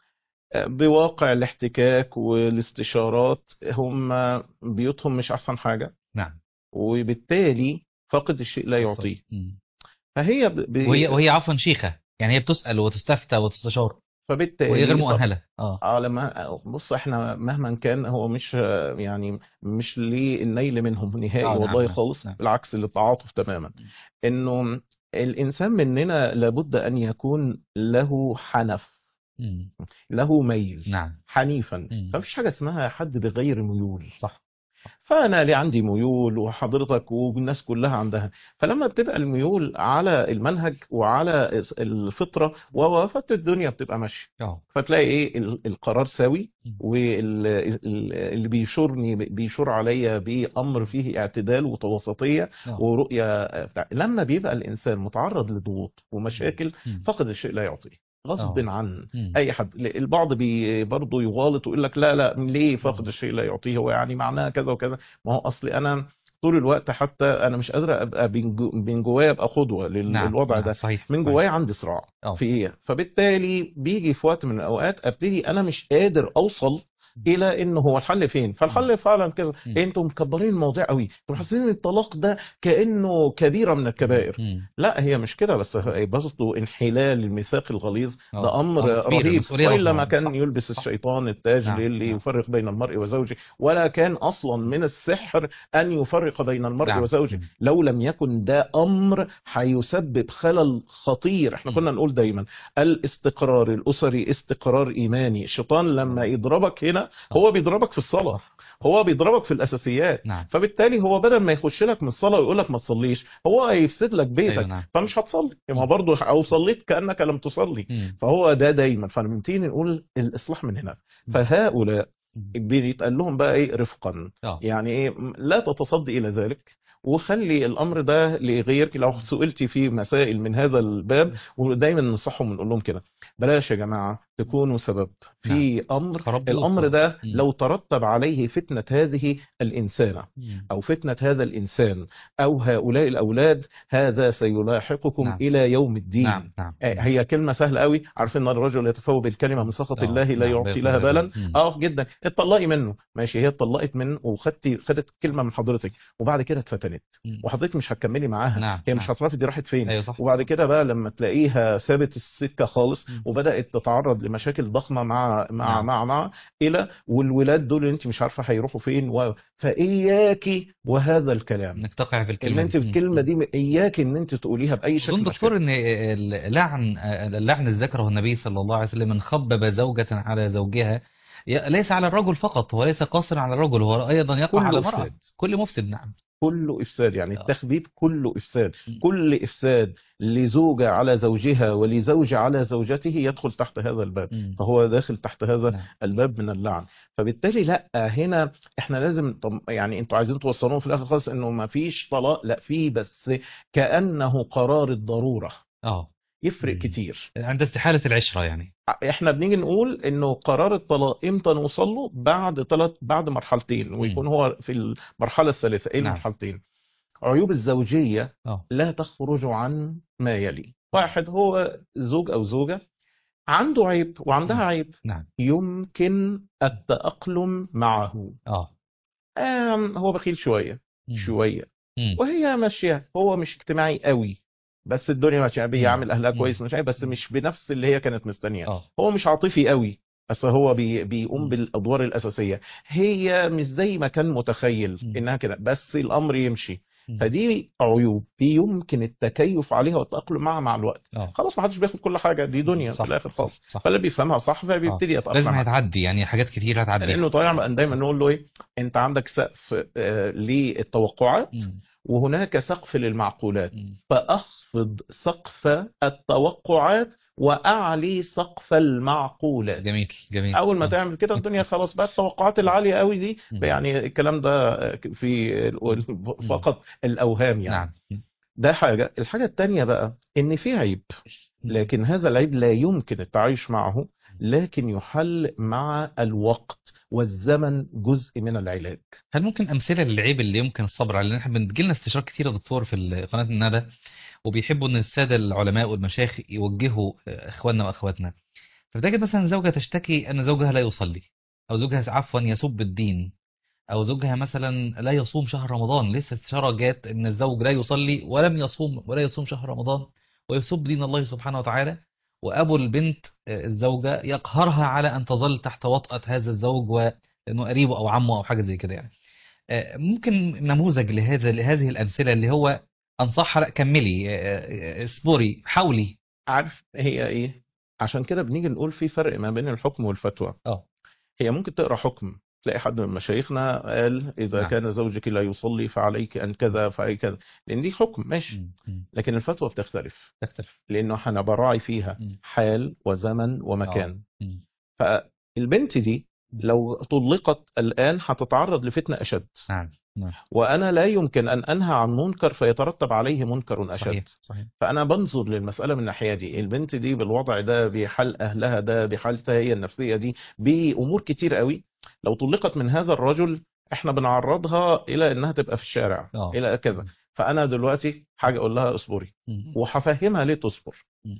بواقع الاحتكاك والاستشارات هم بيوتهم مش أحسن حاجة نعم وبالتالي فاقد الشيء لا يعطيه مم. فهي ب... ب... وهي وهي عفوا شيخه يعني هي بتسال وتستفتى وتستشار فبالتالي وهي غير ف- مؤهله اه على ما بص احنا مهما كان هو مش يعني مش للنيل منهم نهائي آه، نعم، والله نعم، خالص نعم. بالعكس للتعاطف تماما انه الانسان مننا لابد ان يكون له حنف مم. له ميل نعم حنيفا مم. فمفيش حاجه اسمها حد بغير ميول صح فانا لي عندي ميول وحضرتك والناس كلها عندها فلما بتبقى الميول على المنهج وعلى الفطره ووافت الدنيا بتبقى ماشيه اه فتلاقي ايه ال- القرار سوي مم. واللي بيشورني بيشور عليا بامر فيه اعتدال وتوسطيه آه. ورؤيه بتاع لما بيبقى الانسان متعرض لضغوط ومشاكل مم. فقد الشيء لا يعطيه غصب آه. عن مم. اي حد البعض بي برضه يغالط ويقول لك لا لا ليه فقد آه. الشيء لا يعطيه هو يعني معناها كذا وكذا ما هو اصلي انا طول الوقت حتى انا مش قادر ابقى من جو- من جوايا ابقى قدوه نعم للوضع نعم. ده صحيح من صحيح. جوايا عندي صراع اه في ايه فبالتالي بيجي في وقت من الاوقات ابتدي انا مش قادر اوصل الى انه هو الحل فين فالحل فعلا كذا مم. إيه انتم مكبرين الموضوع قوي انتم حاسين ان الطلاق ده كانه كبيره من الكبائر مم. لا هي مش كده بس برضه انحلال الميثاق الغليظ آه. ده امر أمر كبير، رهيب المسؤولية والا رهيبة. ما كان صح. يلبس صح. الشيطان التاج نعم، للي نعم. يفرق بين المرء وزوجه ولا كان اصلا من السحر ان يفرق بين المرء نعم. وزوجه مم. لو لم يكن ده امر هيسبب خلل خطير احنا مم. كنا نقول دايما الاستقرار الاسري استقرار ايماني الشيطان لما يضربك هنا هو بيضربك في الصلاه هو بيضربك في الاساسيات نعم فبالتالي هو بدل ما يخش لك من الصلاه ويقول لك ما تصليش هو هيفسد لك بيتك ايوه نعم فمش هتصلي ما برضه او صليت كانك لم تصلي مم. فهو ده دايما فبنبتدي نقول الاصلاح من هنا فهؤلاء مم. بيتقال لهم بقى ايه رفقا اه يعني ايه م- لا تتصدي الى ذلك وخلي الامر ده لغيرك لو سئلتي في مسائل من هذا الباب ودايما ننصحهم ونقول لهم كده بلاش يا جماعه تكونوا سبب في امر خراب الامر بيوصل. ده مم. لو ترتب عليه فتنه هذه الانسانه مم. أو فتنة هذا الإنسان أو هؤلاء الأولاد هذا سيلاحقكم نعم. إلى يوم الدين نعم نعم آه، هي كلمة سهلة قوي عارفين ان الرجل يتفوه بالكلمة من سخط آه، الله لا نعم، يعطي لا لها يعطي لها بالا بالا. مم. اه جدا اتطلقي منه ماشي هي اتطلقت منه وخدتي خدت كلمة من حضرتك وبعد كده اتفتنت مم. وحضرتك مش هتكملي معاها نعم هي مش نعم. هتعرفي دي راحت فين ايوه صح وبعد كده بقى لما تلاقيها سابت السكة خالص مم. وبدأت تتعرض لمشاكل ضخمة مع مع نعم. مع مع إلى والولاد دول اللي انت مش عارفة هيروحوا فين و... فإياكي وهذا الكلام انك تقع في الكلمه ان انت دي. الكلمة دي اياك ان انت تقوليها باي شكل اظن من دكتور ان اللعن اللعن ذكره النبي صلى الله عليه وسلم من خبب زوجة على زوجها ي- ليس على الرجل فقط هو ليس قاصرا على الرجل هو ايضا يقع كله على المرأة إفساد. كل مفسد نعم كله افساد يعني آه. التخبيب كله افساد مم. كل افساد لزوجة على زوجها ولزوج على زوجته يدخل تحت هذا الباب مم. فهو داخل تحت هذا نعم. الباب من اللعن فبالتالي لا هنا احنا لازم طب يعني انتوا عايزين توصلوهم في الاخر خالص انه ما فيش طلاق لا في بس كانه قرار الضروره اه يفرق مم. كتير عند استحالة العشرة يعني احنا بنيجي نقول انه قرار الطلاق امتى نوصل له بعد ثلاث بعد مرحلتين ويكون هو في المرحله الثالثه ايه نعم. المرحلتين عيوب الزوجيه اه لا تخرج عن ما يلي واحد هو زوج او زوجه عنده عيب وعندها نعم. عيب نعم يمكن التأقلم معه اه آم هو بخيل شوية مم. شوية مم. وهي ماشية هو مش اجتماعي قوي بس الدنيا ماشية بيعمل أهلها مم. كويس مش عارف بس مش بنفس اللي هي كانت مستنية اه هو مش عاطفي قوي بس هو بي بيقوم مم. بالادوار الاساسيه هي مش زي ما كان متخيل مم. انها كده بس الامر يمشي مم. فدي عيوب يمكن التكيف عليها والتأقلم معها مع الوقت اه خلاص ما حدش بياخد كل حاجة دي دنيا في صح الآخر صح خالص صح فاللي بيفهمها صح فبيبتدي يتأقلم لازم معاها هتعدي يعني حاجات كتير هتعدي لأنه طبعا دايما نقول له إيه أنت عندك سقف آه، للتوقعات وهناك سقف للمعقولات فأخفض سقف التوقعات وأعلي سقف المعقولات جميل جميل اول ما آه. تعمل كده الدنيا خلاص بقى التوقعات العاليه قوي دي مم. يعني الكلام ده في ال- فقط الاوهام يعني نعم ده حاجه الحاجه التانية بقى ان في عيب لكن هذا العيب لا يمكن التعايش معه لكن يحل مع الوقت والزمن جزء من العلاج هل ممكن امثله للعيب اللي يمكن الصبر عليه لان احنا بنجي لنا استشارات كتير يا دكتور في ال- قناه الندى وبيحبوا ان الساده العلماء والمشايخ يوجهوا آه، اخواننا واخواتنا فتجد مثلا زوجة تشتكي ان زوجها لا يصلي او زوجها عفوا يسب الدين او زوجها مثلا لا يصوم شهر رمضان لسه استشاره جات ان الزوج لا يصلي ولم يصوم ولا يصوم شهر رمضان ويسب دين الله سبحانه وتعالى وابو البنت آه، الزوجه يقهرها على ان تظل تحت وطأة هذا الزوج وانه قريبه او عمه او حاجه زي كده يعني آه، ممكن نموذج لهذا لهذه الامثله اللي هو انصحها لا كملي آه، آه، اصبري حاولي عارف هي ايه عشان كده بنيجي نقول في فرق ما بين الحكم والفتوى اه هي ممكن تقرا حكم تلاقي حد من مشايخنا قال اذا نعم. كان زوجك لا يصلي فعليك ان كذا فاي كذا لان دي حكم ماشي م- م. لكن الفتوى بتختلف تختلف لانه احنا براعي فيها م. حال وزمن ومكان م. فالبنت دي لو طلقت الان هتتعرض لفتنه اشد نعم نعم وانا لا يمكن ان انهى عن منكر فيترتب عليه منكر اشد صحيح صحيح فانا بنظر للمساله من الناحيه دي البنت دي بالوضع ده بحال اهلها ده بحالتها هي النفسيه دي بامور كتير قوي لو طلقت من هذا الرجل احنا بنعرضها الى انها تبقى في الشارع اه الى كذا فانا دلوقتي حاجه اقول لها اصبري م. وهفهمها ليه تصبر مم.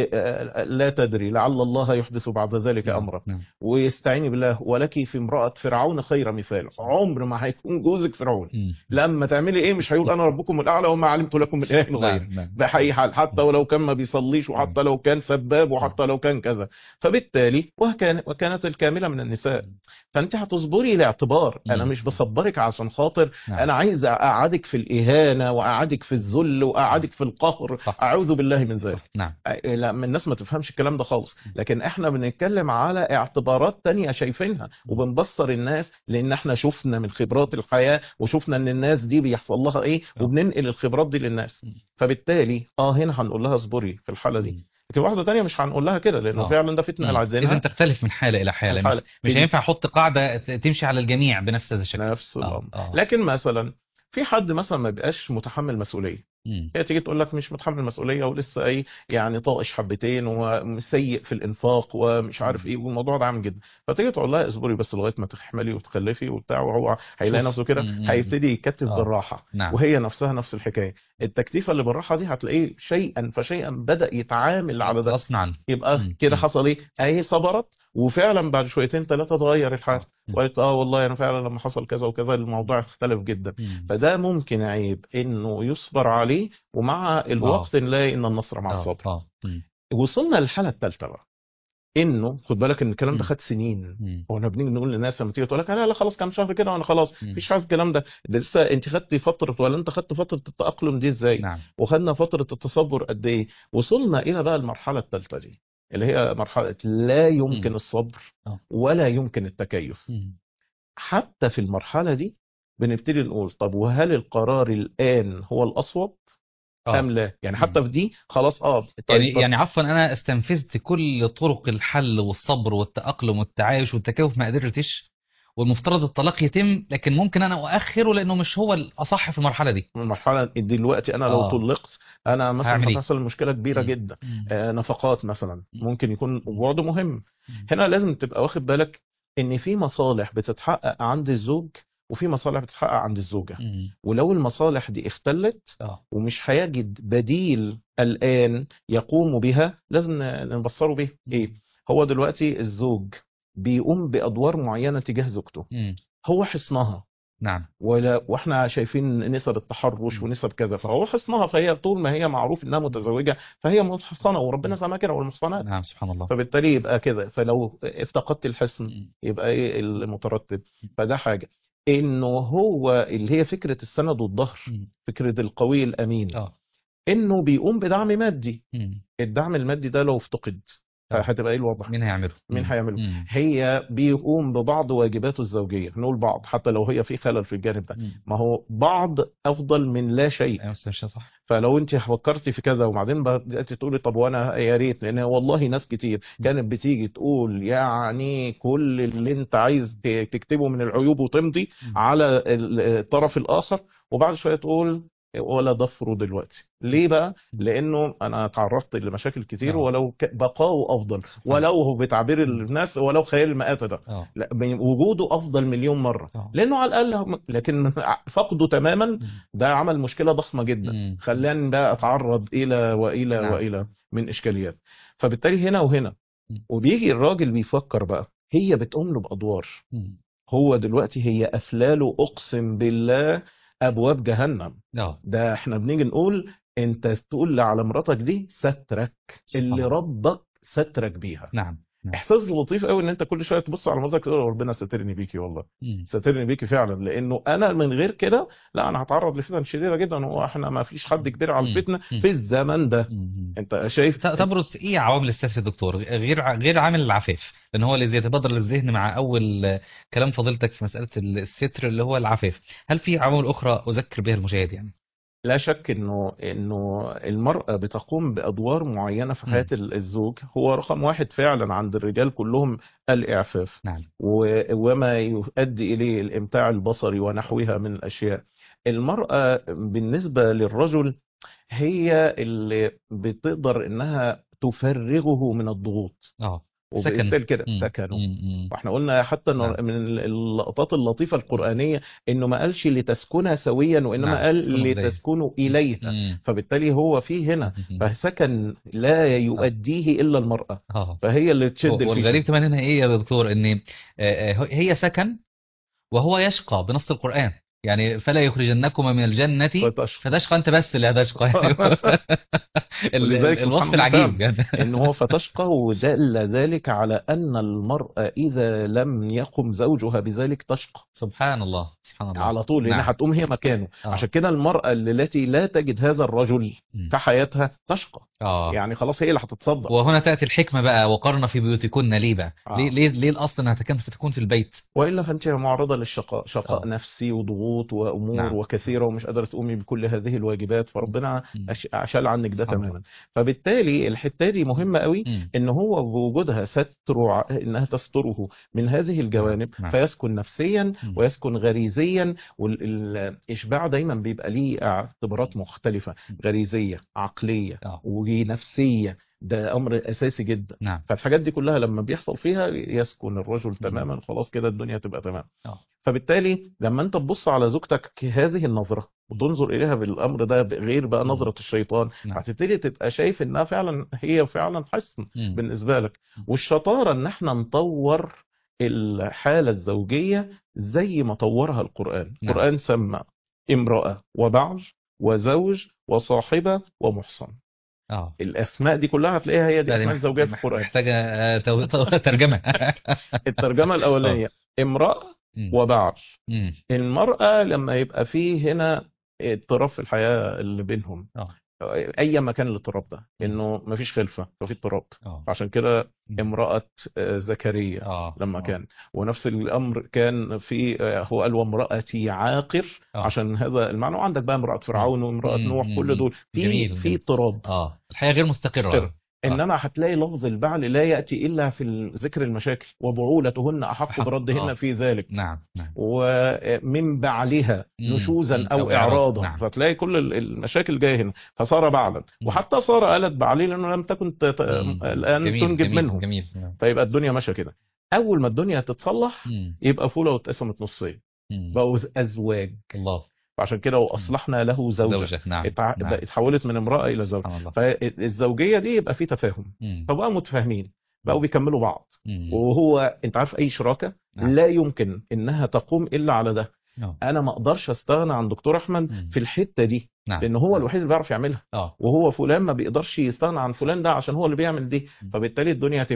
ولا تدري لعل الله يحدث بعد ذلك نعم، امرا نعم واستعيني بالله ولك في امرأة فرعون خير مثال عمر ما هيكون جوزك فرعون م. لما تعملي ايه مش هيقول انا ربكم الاعلى وما علمت لكم من اله غير نعم نعم بأي حال حتى ولو كان ما بيصليش وحتى لو كان سباب وحتى لو كان كذا فبالتالي وكان وكانت الكاملة من النساء فانت هتصبري لاعتبار انا مم. مش بصبرك عشان خاطر نعم. انا عايز اقعدك في الاهانة واقعدك في الذل واقعدك في القهر صح. اعوذ بالله من ذلك نعم لا من الناس ما تفهمش الكلام ده خالص لكن احنا بنتكلم على اعتبارات تانية شايفينها وبنبصر الناس لان احنا شفنا من خبرات الحياة وشفنا ان الناس دي بيحصل لها ايه آه. وبننقل الخبرات دي للناس م. فبالتالي اه هنا هنقول لها اصبري في الحالة دي لكن واحدة تانية مش هنقول لها كده لانه آه. فعلا ده فتنة اذا العدينها تختلف من حاله الى حاله مش, الحالة. مش دي هينفع احط قاعده ت- تمشي على الجميع بنفس هذا الشكل نفس آه، الامر آه. لكن مثلا في حد مثلا ما بيبقاش متحمل مسؤولية م. هي تيجي تقول لك مش متحمل مسؤوليه ولسه ايه يعني طائش حبتين وسيء في الانفاق ومش عارف ايه والموضوع ده عام جدا فتيجي تقول لها اصبري بس لغايه ما تحملي وتخلفي وبتاع وهو هيلاقي شوف. نفسه كده م- م- هيبتدي يكتف آه. بالراحه نعم وهي نفسها نفس الحكايه التكتيفه اللي بالراحه دي هتلاقيه شيئا فشيئا بدا يتعامل على ده غصب عنه يبقى م- كده م. حصل ايه اهي صبرت وفعلا بعد شويتين ثلاثه اتغير الحال م. وقالت اه والله انا فعلا لما حصل كذا وكذا الموضوع اختلف جدا م. فده ممكن عيب انه يصبر عليه ومع الوقت نلاقي ان النصر مع آه، الصبر آه. م. وصلنا للحاله الثالثه بقى انه خد بالك ان الكلام ده م. خد سنين م. هو احنا بنيجي نقول للناس لما تيجي تقول لك لا لا خلاص كام شهر كده وانا خلاص م. مفيش حاجه الكلام ده ده لسه انت خدتي فتره ولا انت خدت فتره التاقلم دي ازاي نعم وخدنا فتره التصبر قد ايه وصلنا الى بقى المرحله الثالثه دي اللي هي مرحله لا يمكن م. الصبر آه. ولا يمكن التكيف م. حتى في المرحله دي بنبتدي نقول طب وهل القرار الان هو الاصوب آه. ام لا يعني م. حتى في دي خلاص اه يعني طيب يعني عفوا انا استنفذت كل طرق الحل والصبر والتأقلم والتعايش والتكيف ما قدرتش والمفترض الطلاق يتم لكن ممكن انا اؤخره لانه مش هو الاصح في المرحله دي المرحله دلوقتي انا لو آه. طلقت انا هعمل مثلا إيه؟ هتحصل مشكله كبيره م. جدا م. آه، نفقات مثلا م. ممكن يكون بعد مهم م. هنا لازم تبقى واخد بالك ان في مصالح بتتحقق عند الزوج وفي مصالح بتتحقق عند الزوجه م. ولو المصالح دي اختلت اه ومش هيجد بديل الان يقوم بها لازم ن- نبصره به م. ايه هو دلوقتي الزوج بيقوم بادوار معينه تجاه زوجته م. هو حصنها نعم ولا واحنا شايفين نسب التحرش م. ونسب كذا فهو حصنها فهي طول ما هي معروف انها متزوجه فهي محصنه وربنا سماها كده والمحصنات نعم سبحان الله فبالتالي يبقى كده فلو افتقدت الحصن م. يبقى ايه المترتب فده حاجه انه هو اللي هي فكره السند والظهر مم. فكره القوي الامين اه انه بيقوم بدعم مادي مم. الدعم المادي ده لو افتقد آه. هتبقى ايه الوضع مين هيعمله مين مم. هيعمله مم. هي بيقوم ببعض واجباته الزوجيه نقول بعض حتى لو هي في خلل في الجانب ده مم. ما هو بعض افضل من لا شيء ايوه بس مش صح فلو انت فكرتي في كذا وبعدين بدات تقولي طب وانا يا ريت لان والله ناس كتير كانت بتيجي تقول يعني كل اللي انت عايز ت- تكتبه من العيوب وتمضي مم. على ال- الطرف الاخر وبعد شويه تقول ولا ضفره دلوقتي ليه بقى لانه انا تعرضت لمشاكل كتير آه. ولو ك- بقاؤه افضل سبحان ولو هو بتعبير الناس ولو خيال المآتة ده اه لا وجوده افضل مليون مره آه. لانه على الاقل هم- لكن فقده تماما مم. ده عمل مشكله ضخمه جدا مم. خلاني بقى اتعرض الى والى نعم. والى من اشكاليات فبالتالي هنا وهنا مم. وبيجي الراجل بيفكر بقى هي بتقوم له بادوار مم. هو دلوقتي هي افلاله اقسم بالله ابواب جهنم اه ده احنا بنيجي نقول انت تقول على مراتك دي سترك اللي سبحان الله. ربك سترك بيها نعم نعم. احساس لطيف قوي ان انت كل شويه تبص على مراتك تقول ربنا سترني بيكي والله مم. سترني بيكي فعلا لانه انا من غير كده لا انا هتعرض لفتن شديده جدا واحنا ما فيش حد كبير على مم. الفتنه مم. في الزمن ده مم. انت شايف ت- تبرز في ايه عوامل الستر يا دكتور غير ع- غير عامل العفاف لان هو الذي يتبادر للذهن مع اول آه، كلام فضيلتك في مساله ال- الستر اللي هو العفاف هل في عوامل اخرى اذكر بها المشاهد يعني لا شك انه انه المرأة بتقوم بادوار معينة في مم. حياة ال- الزوج هو رقم واحد فعلا عند الرجال كلهم الاعفاف نعم و- وما يؤدي اليه الامتاع البصري ونحوها من الاشياء المرأة بالنسبة للرجل هي اللي بتقدر انها تفرغه من الضغوط اه وبالتالي سكن كده مم. سكنه مم. مم. واحنا قلنا حتى إنه نعم. من اللقطات اللطيفة القرآنية انه ما قالش لتسكنها سويا وانما نعم. قال تسكنوا إليه. لتسكنوا اليها مم. فبالتالي هو في هنا مم. فسكن لا يؤديه الا المرأة اه فهي اللي تشد الفيشة والغريب كمان هنا ايه يا دكتور ان آه، آه، هي سكن وهو يشقى بنص القرآن يعني فلا يخرجنكما من الجنة فتشقى فتشقى انت بس اللي هتشقى يعني ال- ولذلك سبحان الوصف الله العجيب يعني ان هو فتشقى ودل ذلك على ان المرأة اذا لم يقم زوجها بذلك تشقى سبحان الله سبحان الله على طول لان نعم. هتقوم هي مكانه آه. عشان كده المرأة التي لا تجد هذا الرجل مم. في حياتها تشقى اه يعني خلاص هي اللي هتتصدق وهنا تأتي الحكمة بقى وقرن في بيوتكن ليه بقى آه. ليه ليه ليه الأصل انها تكون تكون في البيت والا فانت معرضه للشقاء شقاء آه. نفسي وضغوط وامور نعم. وكثيره ومش قادره تقومي بكل هذه الواجبات فربنا مم. أش- شال عنك ده سبحان الله. تماما فبالتالي الحته دي مهمه قوي مم. ان هو بوجودها ستر ع- انها تستره من هذه الجوانب نعم. فيسكن نفسيا مم. ويسكن غريزيا والاشباع دايما بيبقى ليه اعتبارات مختلفه مم. غريزيه عقليه آه. ونفسيه ده امر اساسي جدا نعم فالحاجات دي كلها لما بيحصل فيها يسكن الرجل تماما خلاص كده الدنيا تبقى تمام آه. فبالتالي لما انت تبص على زوجتك هذه النظرة وتنظر اليها بالامر ده غير بقى مم. نظرة الشيطان نعم. هتبتدي تبقى شايف انها فعلا هي فعلا حسن مم. بالنسبة لك مم. والشطارة ان احنا نطور الحالة الزوجية زي ما طورها القرآن نعم. القرآن سمى امرأة وبعل وزوج وصاحبة ومحصن اه الاسماء دي كلها هتلاقيها هي دي لا، اسماء مح- الزوجيه في مح- القران محتاجة آه، تو- تو- ترجمة الترجمه الاولانيه امراه مم. وبعل مم. المراه لما يبقى فيه هنا اضطراب في الحياه اللي بينهم اه اي مكان الاضطراب ده انه مفيش خلفه ففي اضطراب اه عشان كده مم. امراه آه، زكريا اه لما آه. كان ونفس الامر كان في آه، هو قال وامراتي عاقر آه. عشان هذا المعنى وعندك بقى امراه فرعون وامراه مم. نوح مم. كل دول في جميل. في اضطراب اه الحياة غير مستقرة مستقرة. انما هتلاقي لفظ البعل لا ياتي الا في ذكر المشاكل وبعولتهن احق أحق. بردهن آه. في ذلك نعم نعم ومن بعلها مم. نشوزا مم. او أو إعراضا. اعراضا نعم. فتلاقي كل ال- المشاكل جايه هنا فصار بعلا مم. وحتى صار قالت بعلي لانه لم تكن ت- ت- مم. الان جميل تنجب جميل منه جميل نعم. فيبقى الدنيا ماشيه كده اول ما الدنيا تتصلح مم. يبقى فوله واتقسمت نصين مم. بقوا ازواج الله فعشان كده واصلحنا له زوجه زوجة نعم اتع- نعم. بقت اتحولت من امراه الى زوجه سبحان الله فالزوجيه دي يبقى في تفاهم مم. فبقى متفاهمين بقوا بيكملوا بعض مم. وهو انت عارف اي شراكه نعم. لا يمكن انها تقوم الا على ده نعم. انا ما اقدرش استغنى عن دكتور احمد مم. في الحته دي نعم لان هو الوحيد اللي بيعرف يعملها اه وهو فلان ما بيقدرش يستغنى عن فلان ده عشان هو اللي بيعمل دي مم. فبالتالي الدنيا هتمشي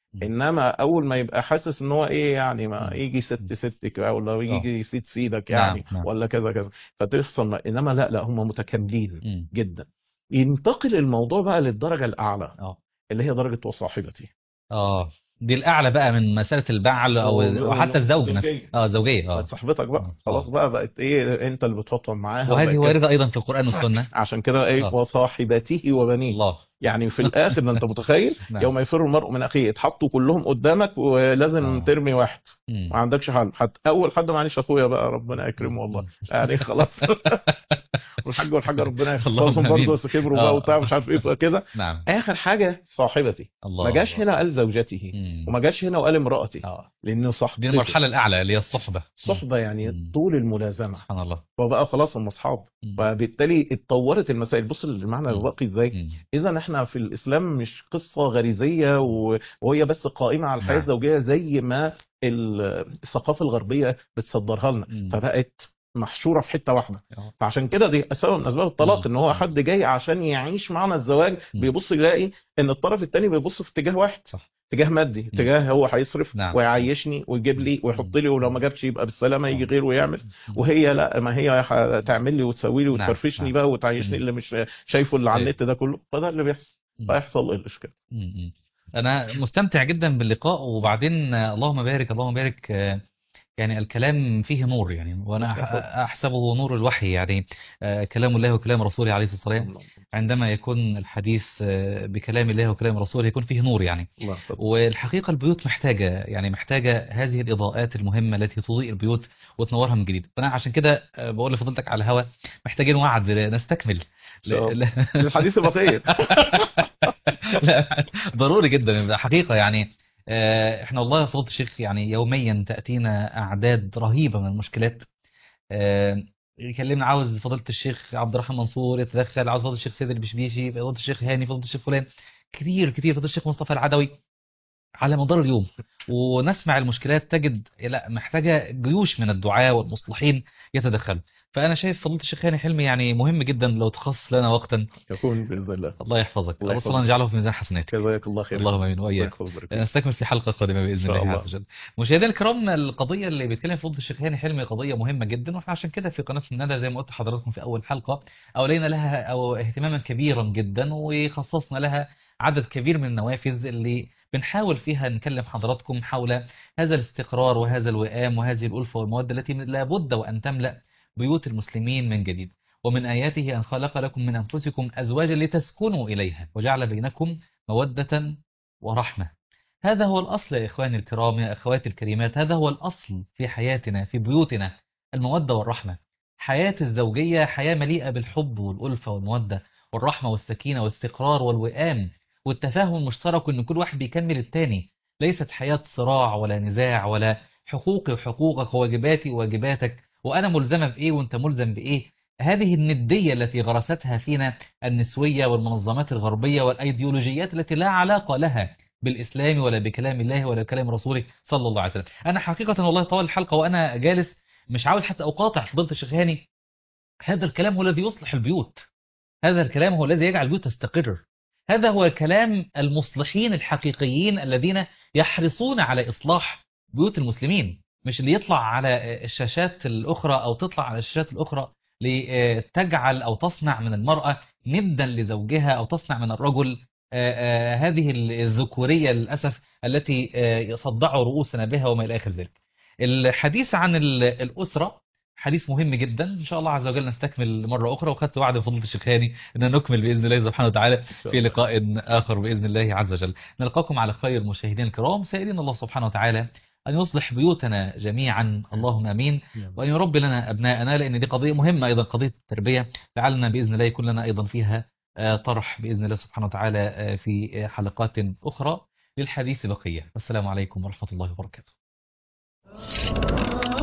مم. انما اول ما يبقى حاسس ان هو ايه يعني ما مم. يجي ست ستك بقى ولا آه. يجي سيد سيدك نعم، يعني نعم. ولا كذا كذا فتحصل ما- انما لا لا هم متكاملين مم. جدا ينتقل الموضوع بقى للدرجه الاعلى اه اللي هي درجه وصاحبتي اه دي الاعلى بقى من مساله البعل او أو- أو حتى الزوج نفسه زوجية. اه زوجيه اه بقت صاحبتك بقى آه. خلاص بقى بقت ايه انت اللي بتفضفض معاها وهذه وبقت كده. وارده ايضا في القران والسنه عشان كده ايه آه. وصاحبته وبنيه الله يعني في الاخر ده انت متخيل نعم. يوم يفر المرء من اخيه اتحطوا كلهم قدامك ولازم آه. ترمي واحد مم. ما عندكش حل حتى اول حد معلش اخويا بقى ربنا يكرمه والله مم. يعني خلاص والحاج والحاجه ربنا اللهم يحفظهم آمين. برضه بس كبروا آه. بقى وبتاع مش عارف ايه كده نعم اخر حاجه صاحبتي الله ما جاش الله. هنا قال زوجته مم. وما جاش هنا وقال امرأتي اه لانه دي صاحبته المرحله الاعلى اللي هي الصحبه صحبه يعني مم. طول الملازمه سبحان الله وبقى خلاص هم اصحاب مم. فبالتالي اتطورت المسائل بص المعنى مم. الراقي ازاي مم. اذا احنا في الاسلام مش قصه غريزيه و- وهي بس قائمه على الحياه نعم. الزوجيه زي ما ال- الثقافه الغربيه بتصدرها لنا مم. فبقت محشوره في حته واحده آه. فعشان كده دي سبب من اسباب الطلاق مم. ان هو حد جاي عشان يعيش معنى الزواج مم. بيبص يلاقي ان الطرف الثاني بيبص في اتجاه واحد صح اتجاه مادي اتجاه هو هيصرف نعم. ويعيشني ويجيب لي ويحط لي ولو ما جابش يبقى بالسلامه يجي غيره ويعمل مم. وهي لا ما هي هتعمل لي وتسوي لي نعم، وتفرفشني نعم. بقى وتعيشني مم. اللي مش شايفه اللي على أيوة. النت ده كله فده اللي بيحصل مم. فيحصل ايه الاشكال مم. انا مستمتع جدا باللقاء وبعدين آه، اللهم بارك اللهم بارك آه، يعني الكلام فيه نور يعني وانا أح- احسبه نور الوحي يعني آه، كلام الله وكلام رسوله عليه الصلاه والسلام عندما يكون الحديث آه، بكلام الله وكلام رسوله يكون فيه نور يعني الله يحفظك. والحقيقة البيوت محتاجة يعني محتاجة هذه الإضاءات المهمة التي تضيء البيوت وتنورها من جديد فأنا عشان كده آه، بقول لفضيلتك على الهواء محتاجين وعد نستكمل إن شاء لا, الحديث بقيه لا ضروري جدا حقيقة يعني آه، احنا والله يا فضيلة الشيخ يعني يوميا تأتينا أعداد رهيبة من المشكلات آه، يكلمنا عاوز فضيلة الشيخ عبد الرحمن منصور يتدخل عاوز فضيلة الشيخ سيد البشبيشي فضيلة الشيخ هاني فضيلة الشيخ فلان كتير كتير فضيلة الشيخ مصطفى العدوي على مدار اليوم ونسمع المشكلات تجد لا محتاجة جيوش من الدعاة والمصلحين يتدخلوا فأنا شايف فضيلة الشيخ هاني حلمي يعني مهم جدا لو تخصص لنا وقتا يكون باذن الله الله يحفظك الله الله يحفظك. الله يجعله في ميزان حسناتك جزاك الله خير اللهم امين الله واياك يحفظك ويبارك فيك. نستكمل في حلقة قادمة بإذن إن شاء الله الله. عز وجل مشاهدينا الكرام القضية اللي بيتكلم فيها فضل الشيخ هاني حلمي قضية مهمة جدا واحنا عشان كده في قناة الندى زي ما قلت لحضراتكم في أول حلقة أولينا لها أو اهتماما كبيرا جدا وخصصنا لها عدد كبير من النوافذ اللي بنحاول فيها نكلم حضراتكم حول هذا الاستقرار وهذا الوئام وهذه الألفة والمودة التي لابد وأن تملأ بيوت المسلمين من جديد ومن آياته أن خلق لكم من أنفسكم أزواجا لتسكنوا إليها وجعل بينكم مودة ورحمة هذا هو الأصل يا إخواني الكرام يا أخواتي الكريمات هذا هو الأصل في حياتنا في بيوتنا المودة والرحمة حياة الزوجية حياة مليئة بالحب والألفة والمودة والرحمة والسكينة والاستقرار والوئام والتفاهم المشترك وأن كل واحد بيكمل التاني ليست حياة صراع ولا نزاع ولا حقوقي وحقوقك وواجباتي وواجباتك وأنا ملزمة بإيه وأنت ملزم بإيه هذه الندية التي غرستها فينا النسوية والمنظمات الغربية والأيديولوجيات التي لا علاقة لها بالإسلام ولا بكلام الله ولا بكلام رسوله صلى الله عليه وسلم أنا حقيقة والله طوال الحلقة وأنا جالس مش عاوز حتى أقاطع فضيلة الشيخ هاني هذا الكلام هو الذي يصلح البيوت هذا الكلام هو الذي يجعل البيوت تستقر هذا هو كلام المصلحين الحقيقيين الذين يحرصون على إصلاح بيوت المسلمين مش اللي يطلع على الشاشات الأخرى أو تطلع على الشاشات الأخرى لتجعل أو تصنع من المرأة ندا لزوجها أو تصنع من الرجل آه، آه، هذه الذكورية للأسف التي آه، يصدع رؤوسنا بها وما إلى آخر ذلك الحديث عن ال- الأسرة حديث مهم جدا إن شاء الله عز وجل نستكمل مرة أخرى وخدت وعد من فضيلة الشيخ هاني أن نكمل بإذن الله سبحانه وتعالى إن شاء في الله. لقاء آخر بإذن الله عز وجل نلقاكم على خير مشاهدين الكرام سائلين الله سبحانه وتعالى أن يصلح بيوتنا جميعا اللهم أمين وأن يربي لنا أبناءنا لأن دي قضية مهمة أيضا قضية التربية لعلنا بإذن الله يكون لنا أيضا فيها آه، طرح بإذن الله سبحانه وتعالى آه، في آه، حلقات أخرى للحديث بقية والسلام عليكم ورحمة الله وبركاته